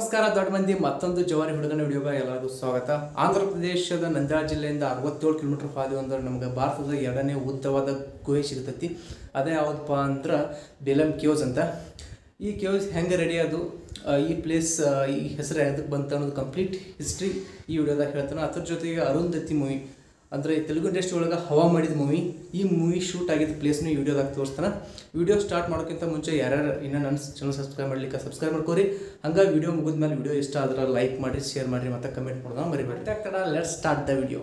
ನಮಸ್ಕಾರ ದೊಡ್ಡ ಮಂದಿ ಮತ್ತೊಂದು ಜವಾರಿ ಹುಡುಗನ ವಿಡಿಯೋಗೆ ಎಲ್ಲರಿಗೂ ಸ್ವಾಗತ ಆಂಧ್ರ ಪ್ರದೇಶದ ನಂದ್ಯಾಳ ಜಿಲ್ಲೆಯಿಂದ ಅರವತ್ತೇಳು ಕಿಲೋಮೀಟರ್ ಹಾದಿ ಅಂದ್ರೆ ನಮ್ಗೆ ಭಾರತದ ಎರಡನೇ ಉದ್ದವಾದ ಗುಹೆ ಸಿಗ್ತೈತಿ ಅದೇ ಯಾವ್ದಪ್ಪ ಅಂದ್ರೆ ಬೇಲಂ ಕೇವ್ಸ್ ಅಂತ ಈ ಕೇವ್ಸ್ ಹೆಂಗೆ ರೆಡಿ ಅದು ಆ, ಈ ಪ್ಲೇಸ್ ಈ ಹೆಸರು ಯಾವ್ದಕ್ಕೆ ಬಂತ ಅನ್ನೋದು ಕಂಪ್ಲೀಟ್ ಹಿಸ್ಟ್ರಿ ಈ ವಿಡಿಯೋದಾಗ ಹೇಳ್ತಾನೆ ಅದ್ರ ಜೊತೆಗೆ ಅರುಂಧತಿ ಮೂವಿ ಅಂದರೆ ತೆಲುಗು ಇಂಡಸ್ಟ್ರಿ ಒಳಗೆ ಹವಾ ಮಾಡಿದ ಮೂವಿ ಈ ಮೂವಿ ಶೂಟ್ ಆಗಿದ್ದ ಪ್ಲೇಸ್ನು ಈ ವಿಡಿಯೋದಾಗ ತೋರಿಸ್ತಾನೆ ವಿಡಿಯೋ ಸ್ಟಾರ್ಟ್ ಮಾಡೋಕ್ಕಿಂತ ಮುಂಚೆ ಯಾರ್ಯಾರು ಇನ್ನೂ ನನ್ನ ಚಾನಲ್ ಸಬ್ಸ್ಕ್ರೈಬ್ ಮಾಡ್ಲಿಕ್ಕೆ ಸಬ್ಸ್ಕ್ರೈಬ್ ಮಾಡ್ಕೋರಿ ಹಂಗೆ ವಿಡಿಯೋ ಮುಗಿದ್ಮೇಲೆ ವಿಡಿಯೋ ಇಷ್ಟ ಆದ್ರೆ ಲೈಕ್ ಮಾಡಿ ಶೇರ್ ಮಾಡಿರಿ ಮತ್ತು ಕಮೆಂಟ್ ಮಾಡೋಣ ಮರಿಬೇಡಿ ತಡ let start the video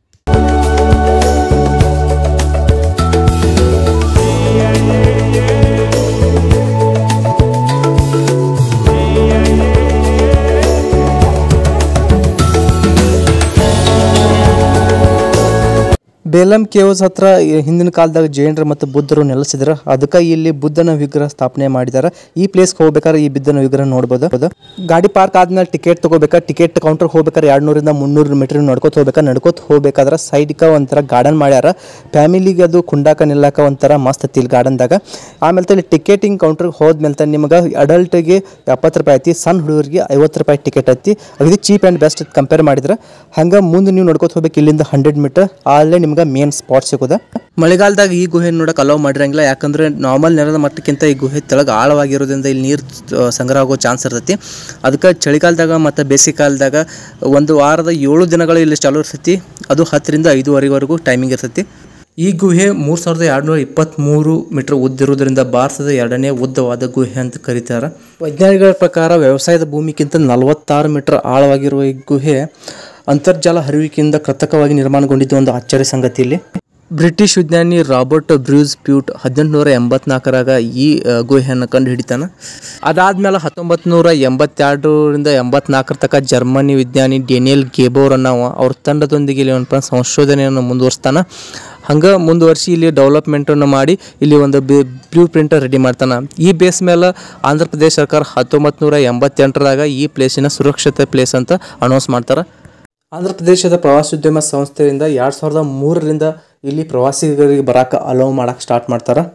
Belum caves ಹತ್ರ ಈ ಹಿಂದಿನ ಕಾಲದಾಗ ಜೈನರು ಮತ್ತು ಬುದ್ಧರು ನೆಲೆಸಿದ್ರ ಅದಕ್ಕೆ ಇಲ್ಲಿ ಬುದ್ಧನ ವಿಗ್ರಹ ಸ್ಥಾಪನೆ ಮಾಡಿದಾರ ಈ ಪ್ಲೇಸ್ಗೆ ಹೋಗ್ಬೇಕಾದ್ರೆ ಈ ಬುದ್ಧನ ವಿಗ್ರಹ ನೋಡ್ಬೋದು ಅದು ಗಾಡಿ ಪಾರ್ಕ್ ಆದ್ಮೇಲೆ ಟಿಕೆಟ್ ತಗೋಬೇಕಾ ಟಿಕೆಟ್ ಕೌಂಟರ್ ಹೋಗ್ಬೇಕಾದ್ರೆ ಎರಡು ನೂರಿಂದ ಮುನ್ನೂರು ಮೀಟರ್ ನಡ್ಕೋತ ಹೋಗ್ಬೇಕಾ ನಡ್ಕೋತ ಹೋಗ್ಬೇಕಾದ್ರೆ ಸೈಡ್ಗೆ ಒಂಥರ ಗಾರ್ಡನ್ ಮಾಡ್ಯಾರ ಫ್ಯಾಮಿಲಿಗೆ ಅದು ಕುಂಡಾಕ ನಿಲ್ಲಕ ಒಂಥರ ಮಸ್ತ್ ಐತಿ ಇಲ್ಲಿ ಗಾರ್ಡನ್ದಾಗ ಆಮೇಲೆ ಇಲ್ಲಿ ಟಿಕೆಟಿಂಗ್ ಕೌಂಟರ್ಗೆ ಹೋದ್ಮೇಲೆ ನಿಮ್ಗೆ ಅಡಲ್ಟ್ಗೆ ಎಪ್ಪತ್ತು ರೂಪಾಯಿ ಐತಿ ಸಣ್ಣ ಹುಡುಗರಿಗೆ ಐವತ್ತು ರೂಪಾಯಿ ಟಿಕೆಟ್ ಐತಿ ಅಗದಿ ಚೀಪ್ ಆ್ಯಂಡ್ ಬೆಸ್ಟ್ ಕಂಪೇರ್ ಮಾಡಿದ್ರೆ ಹಂಗೆ ಮುಂದೆ ನೀವು ನೋಡ್ಕೋತ ಹೋಗ್ಬೇಕು ಇಲ್ಲಿಂದ ಹಂಡ್ರೆಡ್ ಮೀಟರ್ ಅಲ್ಲೇ ನಿಮ್ಗೆ ಮೇನ್ ಸ್ಪಾಟ್ ಸಿಗೋದ ಮಳೆಗಾಲದಾಗ ಈ ಗುಹೆ ನೋಡಕ್ಕೆ ಅಲೋ ಮಾಡಿರಂಗಿಲ್ಲ ಯಾಕಂದ್ರೆ ನಾರ್ಮಲ್ ನೆಲದ ಮಟ್ಟಕ್ಕಿಂತ ಈ ಗುಹೆ ತೆಳಗೆ ಆಳವಾಗಿರೋದ್ರಿಂದ ಇಲ್ಲಿ ನೀರು ಸಂಗ್ರಹ ಆಗೋ ಚಾನ್ಸ್ ಇರ್ತೈತಿ ಅದಕ್ಕೆ ಚಳಿಗಾಲದಾಗ ಮತ್ತು ಬೇಸಿಗೆ ಕಾಲದಾಗ ಒಂದು ವಾರದ ಏಳು ದಿನಗಳು ಇಲ್ಲಿ ಚಾಲೂ ಇರ್ತೈತಿ ಅದು ಹತ್ತರಿಂದ ಐದುವರೆವರೆಗೂ ಟೈಮಿಂಗ್ ಇರ್ತೈತಿ ಈ ಗುಹೆ ಮೂರು ಸಾವಿರದ ಎರಡುನೂರ ಇಪ್ಪತ್ತ್ಮೂರು ಮೀಟರ್ ಉದ್ದಿರೋದ್ರಿಂದ ಭಾರತದ ಎರಡನೇ ಉದ್ದವಾದ ಗುಹೆ ಅಂತ ಕರೀತಾರೆ ವೈಜ್ಞಾನಿಗಳ ಪ್ರಕಾರ ವ್ಯವಸಾಯದ ಭೂಮಿಗಿಂತ ನಲವತ್ತಾರು ಮೀಟರ್ ಆಳವಾಗಿರುವ ಈ ಗುಹೆ ಅಂತರ್ಜಲ ಹರಿವಿಕೆಯಿಂದ ಕೃತಕವಾಗಿ ನಿರ್ಮಾಣಗೊಂಡಿದ್ದು ಒಂದು ಆಶ್ಚರ್ಯ ಸಂಗತಿ ಇಲ್ಲಿ ಬ್ರಿಟಿಷ್ ವಿಜ್ಞಾನಿ ರಾಬರ್ಟ್ ಬ್ರೂಸ್ ಪ್ಯೂಟ್ ಹದಿನೆಂಟುನೂರ ಎಂಬತ್ನಾಲ್ಕರಾಗ ಈ ಆ, ಗುಹೆಯನ್ನು ಕಂಡು ಹಿಡಿತಾನೆ ಅದಾದ್ಮೇಲೆ ಹತ್ತೊಂಬತ್ತು ನೂರ ಎಂಬತ್ತೆರಡರಿಂದ ಎಂಬತ್ನಾಲ್ಕರ ತನಕ ಜರ್ಮನಿ ವಿಜ್ಞಾನಿ ಡೇನಿಯಲ್ ಗೇಬೋರ್ ಅನ್ನೋ ಅವ್ರ ತಂಡದೊಂದಿಗೆ ಇಲ್ಲಿ ಏನಪ್ಪ ಸಂಶೋಧನೆಯನ್ನು ಮುಂದುವರಿಸ್ತಾನೆ ಹಂಗೆ ಮುಂದುವರಿಸಿ ಇಲ್ಲಿ ಡೆವಲಪ್ಮೆಂಟನ್ನು ಮಾಡಿ ಇಲ್ಲಿ ಒಂದು ಬ್ಲೂ ಪ್ರಿಂಟ್ ರೆಡಿ ಮಾಡ್ತಾನೆ ಈ ಬೇಸ್ ಮೇಲೆ ಆಂಧ್ರ ಪ್ರದೇಶ ಸರ್ಕಾರ ಹತ್ತೊಂಬತ್ತು ನೂರ ಎಂಬತ್ತೆಂಟರಾಗ ಈ ಪ್ಲೇಸಿನ ಸುರಕ್ಷಿತ ಪ್ಲೇಸ್ ಅಂತ ಅನೌನ್ಸ್ ಮಾಡ್ತಾರೆ ಆಂಧ್ರ ಪ್ರದೇಶದ ಪ್ರವಾಸೋದ್ಯಮ ಸಂಸ್ಥೆಯಿಂದ ಎರಡು ಸಾವಿರದ ಮೂರರಿಂದ ಇಲ್ಲಿ ಪ್ರವಾಸಿಗರಿಗೆ ಬರಾಕ ಅಲೋ ಮಾಡಕ್ಕೆ ಸ್ಟಾರ್ಟ್ ಮಾಡ್ತಾರೆ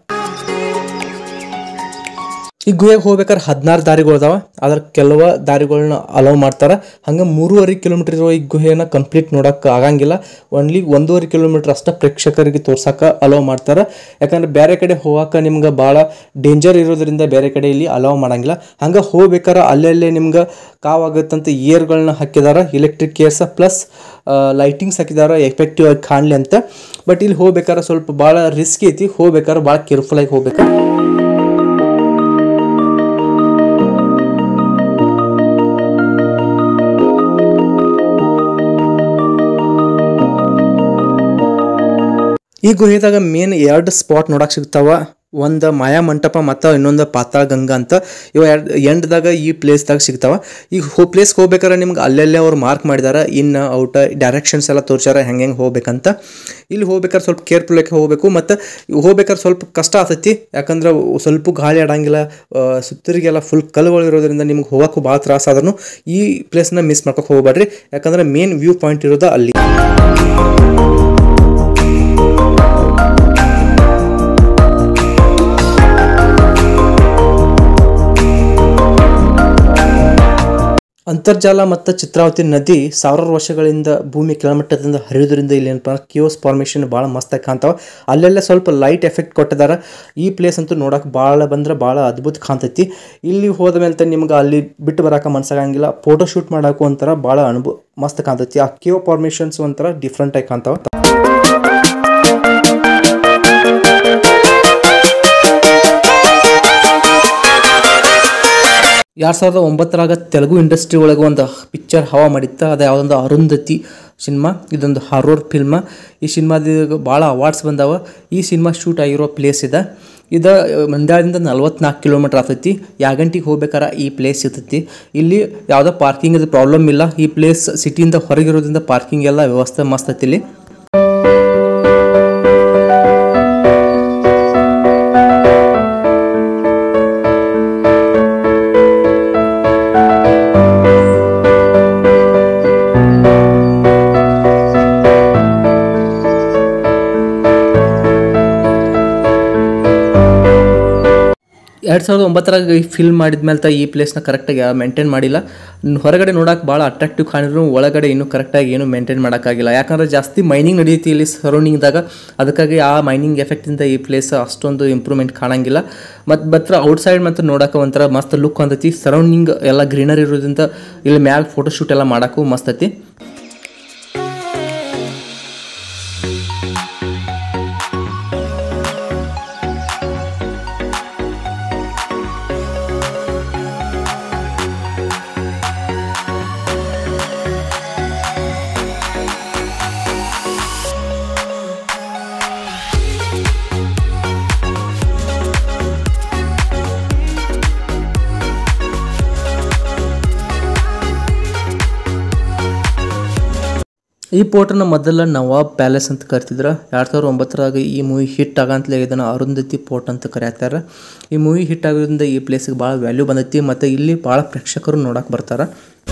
ಈ ಗುಹೆಗೆ ಹೋಗ್ಬೇಕಾದ್ರೆ ಹದಿನಾರು ದಾರಿಗಳು ಅದಾವ ಅದ್ರ ಕೆಲವು ದಾರಿಗಳನ್ನ ಅಲೋ ಮಾಡ್ತಾರೆ ಹಂಗೆ ಮೂರುವರೆ ಕಿಲೋಮೀಟರ್ ಇರೋ ಈ ಗುಹೆಯನ್ನು ಕಂಪ್ಲೀಟ್ ನೋಡಕ್ಕೆ ಆಗಂಗಿಲ್ಲ ಓನ್ಲಿ ಒಂದೂವರೆ ಕಿಲೋಮೀಟರ್ ಅಷ್ಟ ಪ್ರೇಕ್ಷಕರಿಗೆ ತೋರ್ಸಕ್ಕೆ ಅಲೋ ಮಾಡ್ತಾರೆ ಯಾಕಂದ್ರೆ ಬೇರೆ ಕಡೆ ಹೋಗಕ್ಕೆ ನಿಮ್ಗೆ ಭಾಳ ಡೇಂಜರ್ ಇರೋದ್ರಿಂದ ಬೇರೆ ಕಡೆ ಇಲ್ಲಿ ಅಲೋ ಮಾಡಂಗಿಲ್ಲ ಹಂಗೆ ಹೋಗ್ಬೇಕಾರೆ ಅಲ್ಲಲ್ಲೇ ನಿಮ್ಗೆ ಕಾವಾಗುತ್ತಂತ ಏರ್ಗಳನ್ನ ಹಾಕಿದಾರೆ ಎಲೆಕ್ಟ್ರಿಕ್ ಏರ್ಸ್ ಪ್ಲಸ್ ಲೈಟಿಂಗ್ಸ್ ಹಾಕಿದಾರೆ ಎಫೆಕ್ಟಿವ್ ಆಗಿ ಕಾಣಲಿ ಅಂತ ಬಟ್ ಇಲ್ಲಿ ಹೋಗ್ಬೇಕಾದ್ರೆ ಸ್ವಲ್ಪ ಭಾಳ ರಿಸ್ಕ್ ಐತಿ ಹೋಗ್ಬೇಕಾದ್ರೆ ಭಾಳ ಕೇರ್ಫುಲ್ ಆಗಿ ಹೋಗ್ಬೇಕು ಈ ಗುಹೆದಾಗ ಮೇನ್ ಎರಡು ಸ್ಪಾಟ್ ನೋಡಕ್ ಸಿಗ್ತಾವ ಒಂದು ಮಾಯಾ ಮಂಟಪ ಮತ್ತು ಇನ್ನೊಂದು ಪಾತಾಳ ಗಂಗಾ ಅಂತ ಇವ ಎರಡು ಎಂಡ್ದಾಗ ಈ ಪ್ಲೇಸ್ದಾಗ ಸಿಗ್ತಾವ ಈಗ ಹೋ ಪ್ಲೇಸ್ಗೆ ಹೋಗ್ಬೇಕಾದ್ರೆ ನಿಮ್ಗೆ ಅಲ್ಲೆಲ್ಲೇ ಅವ್ರು ಮಾರ್ಕ್ ಮಾಡಿದಾರೆ ಇನ್ ಔಟ್ ಡೈರೆಕ್ಷನ್ಸ್ ಎಲ್ಲ ತೋರ್ಸ್ಯಾರ ಹೆಂಗೆ ಹೆಂಗೆ ಹೋಗ್ಬೇಕಂತ ಇಲ್ಲಿ ಹೋಗ್ಬೇಕಾದ್ರೆ ಸ್ವಲ್ಪ ಕೇರ್ಫುಲ್ ಆಗಿ ಹೋಗ್ಬೇಕು ಮತ್ತು ಹೋಗ್ಬೇಕಾದ್ರೆ ಸ್ವಲ್ಪ ಕಷ್ಟ ಆಗ್ತೈತಿ ಯಾಕಂದ್ರೆ ಸ್ವಲ್ಪ ಗಾಳಿ ಆಡಂಗಿಲ್ಲ ಆ, ಸುತ್ತರಿಗೆಲ್ಲ ಫುಲ್ ಕಲ್ಲುಗಳು ಇರೋದ್ರಿಂದ ನಿಮ್ಗೆ ಹೋಗಕ್ಕೂ ಭಾಳ ತ್ರಾಸ ಆದ್ರೂ ಈ ಪ್ಲೇಸ್ನ ಮಿಸ್ ಮಾಡ್ಕೊಕ್ ಹೋಗ್ಬೇಡ್ರಿ ಯಾಕಂದ್ರೆ ಮೇನ್ ವ್ಯೂ ಪಾಯಿಂಟ್ ಇರೋದು ಅಲ್ಲಿ ಅಂತರ್ಜಾಲ ಮತ್ತು ಚಿತ್ರಾವತಿ ನದಿ ಸಾವಿರಾರು ವರ್ಷಗಳಿಂದ ಭೂಮಿ ಕೆಳಮಟ್ಟದಿಂದ ಹರಿಯೋದ್ರಿಂದ ಇಲ್ಲಿ ಏನಪ್ಪ ಕಿಯೋಸ್ ಫಾರ್ಮೇಷನ್ ಭಾಳ ಮಸ್ತಾಗಿ ಕಾಣ್ತಾವ ಅಲ್ಲೆಲ್ಲ ಸ್ವಲ್ಪ ಲೈಟ್ ಎಫೆಕ್ಟ್ ಕೊಟ್ಟಿದ್ದಾರೆ ಈ ಪ್ಲೇಸ್ ಅಂತೂ ನೋಡಕ್ಕೆ ಭಾಳ ಬಂದ್ರೆ ಭಾಳ ಅದ್ಭುತ ಕಾಣ್ತೈತಿ ಇಲ್ಲಿ ಹೋದ ಮೇಲೆ ನಿಮ್ಗೆ ಅಲ್ಲಿ ಬಿಟ್ಟು ಬರೋಕೆ ಮನ್ಸಾಗಂಗಿಲ್ಲ ಫೋಟೋ ಶೂಟ್ ಮಾಡೋಕೆ ಒಂಥರ ಭಾಳ ಅನುಭವ ಮಸ್ತ್ ಕಾಣ್ತೈತಿ ಆ ಕಿಯೋ ಫಾರ್ಮೇಷನ್ಸ್ ಒಂಥರ ಡಿಫ್ರೆಂಟ್ ಆಗಿ ಕಾಣ್ತಾವ ಎರಡು ಸಾವಿರದ ಒಂಬತ್ತರಾಗ ತೆಲುಗು ಇಂಡಸ್ಟ್ರಿ ಒಳಗೆ ಒಂದು ಪಿಕ್ಚರ್ ಹವಾ ಮಾಡಿತ್ತ ಅದು ಯಾವುದೊಂದು ಅರುಂಧತಿ ಸಿನಿಮಾ ಇದೊಂದು ಹಾರರ್ ಫಿಲ್ಮ ಈ ಸಿನಿಮಾದಾಗ ಭಾಳ ಅವಾರ್ಡ್ಸ್ ಬಂದಾವ ಈ ಸಿನಿಮಾ ಶೂಟ್ ಆಗಿರೋ ಪ್ಲೇಸ್ ಇದೆ ಇದು ಮಂಡ್ಯದಿಂದ ನಲ್ವತ್ನಾಲ್ಕು ಕಿಲೋಮೀಟ್ರ್ ಆಗ್ತೈತಿ ಯಾಗಂಟಿಗೆ ಹೋಗ್ಬೇಕಾರೆ ಈ ಪ್ಲೇಸ್ ಇರ್ತೈತಿ ಇಲ್ಲಿ ಯಾವುದೋ ಪಾರ್ಕಿಂಗ್ ಪ್ರಾಬ್ಲಮ್ ಇಲ್ಲ ಈ ಪ್ಲೇಸ್ ಸಿಟಿಯಿಂದ ಹೊರಗಿರೋದ್ರಿಂದ ಪಾರ್ಕಿಂಗ್ ಎಲ್ಲ ವ್ಯವಸ್ಥೆ ಮಸ್ತ್ ಐತಿ ಇಲ್ಲಿ ಎರಡು ಸಾವಿರದ ಒಂಬತ್ತರಾಗ ಈ ಫಿಲ್ಮ್ ಮಾಡಿದ್ಮೇಲೆ ತ ಈ ಪ್ಲೇಸ್ನ ಕರೆಕ್ಟಾಗಿ ಮೇಂಟೈನ್ ಮಾಡಿಲ್ಲ ನ್- ಹೊರಗಡೆ ನೋಡಕ್ಕೆ ಭಾಳ ಅಟ್ರಾಕ್ಟಿವ್ ಕಾಣಿದ್ರು ಒಳಗಡೆ ಇನ್ನೂ ಕರೆಕ್ಟಾಗಿ ಏನೂ ಮೇಂಟೈನ್ ಮಾಡೋಕ್ಕಾಗಿಲ್ಲ ಯಾಕಂದ್ರೆ ಜಾಸ್ತಿ ಮೈನಿಂಗ್ ನಡೆಯುತ್ತೆ ಇಲ್ಲಿ ಸರೌಂಡಿಂಗ್ದಾಗ ಅದಕ್ಕಾಗಿ ಆ ಮೈನಿಂಗ್ ಎಫೆಕ್ಟಿಂದ ಈ ಪ್ಲೇಸ್ ಅಷ್ಟೊಂದು ಇಂಪ್ರೂವ್ಮೆಂಟ್ ಕಾಣಂಗಿಲ್ಲ ಮತ್ತು ಬತ್ರ ಔಟ್ಸೈಡ್ ಮತ್ತು ನೋಡಕ್ಕೆ ಒಂಥರ ಮಸ್ತ್ ಲುಕ್ ಅಂತೈತಿ ಸರೌಂಡಿಂಗ್ ಎಲ್ಲ ಗ್ರೀನರಿ ಇರೋದ್ರಿಂದ ಇಲ್ಲಿ ಮ್ಯಾಗ ಫೋಟೋಶೂಟ್ ಎಲ್ಲ ಮಾಡೋಕ್ಕೂ ಮಸ್ತ್ ಐತಿ ಈ ಪೋರ್ಟನ್ನು ಮೊದಲ ನವಾಬ್ ಪ್ಯಾಲೇಸ್ ಅಂತ ಕರಿತಿದ್ರು ಎರಡು ಸಾವಿರದ ಒಂಬತ್ತರಾಗ ಈ ಮೂವಿ ಹಿಟ್ ಆಗಂತಲೇ ಇದನ್ನು ಅರುಂಧತಿ ಪೋರ್ಟ್ ಅಂತ ಕರೆಯತ್ತಾರೆ ಈ ಮೂವಿ ಹಿಟ್ ಆಗೋದ್ರಿಂದ ಈ ಪ್ಲೇಸಿಗೆ ಭಾಳ ವ್ಯಾಲ್ಯೂ ಬಂದೈತಿ ಮತ್ತು ಇಲ್ಲಿ ಭಾಳ ಪ್ರೇಕ್ಷಕರು ನೋಡಕ್ಕೆ ಬರ್ತಾರೆ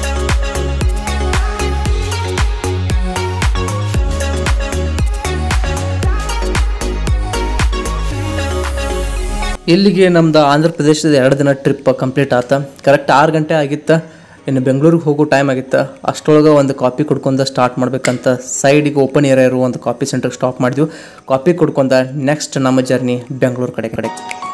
ಇಲ್ಲಿಗೆ ನಮ್ದು ಆಂಧ್ರ ಪ್ರದೇಶದ ಎರಡು ದಿನ ಟ್ರಿಪ್ ಕಂಪ್ಲೀಟ್ ಆತ ಕರೆಕ್ಟ್ ಆರು ಗಂಟೆ ಆಗಿತ್ತ ಇನ್ನು ಬೆಂಗಳೂರಿಗೆ ಹೋಗೋ ಟೈಮ್ ಆಗಿತ್ತು ಅಷ್ಟರೊಳಗೆ ಒಂದು ಕಾಪಿ ಕುಡ್ಕೊಂಡ ಸ್ಟಾರ್ಟ್ ಮಾಡ್ಬೇಕಂತ ಸೈಡಿಗೆ ಓಪನ್ ಏರಿಯಾ ಇರೋ ಒಂದು ಕಾಪಿ ಸೆಂಟರ್ಗೆ ಸ್ಟಾಪ್ ಮಾಡಿದ್ವಿ ಕಾಪಿ ಕುಡ್ಕೊಂಡ ನೆಕ್ಸ್ಟ್ ನಮ್ಮ ಜರ್ನಿ ಬೆಂಗಳೂರು ಕಡೆ ಕಡೆ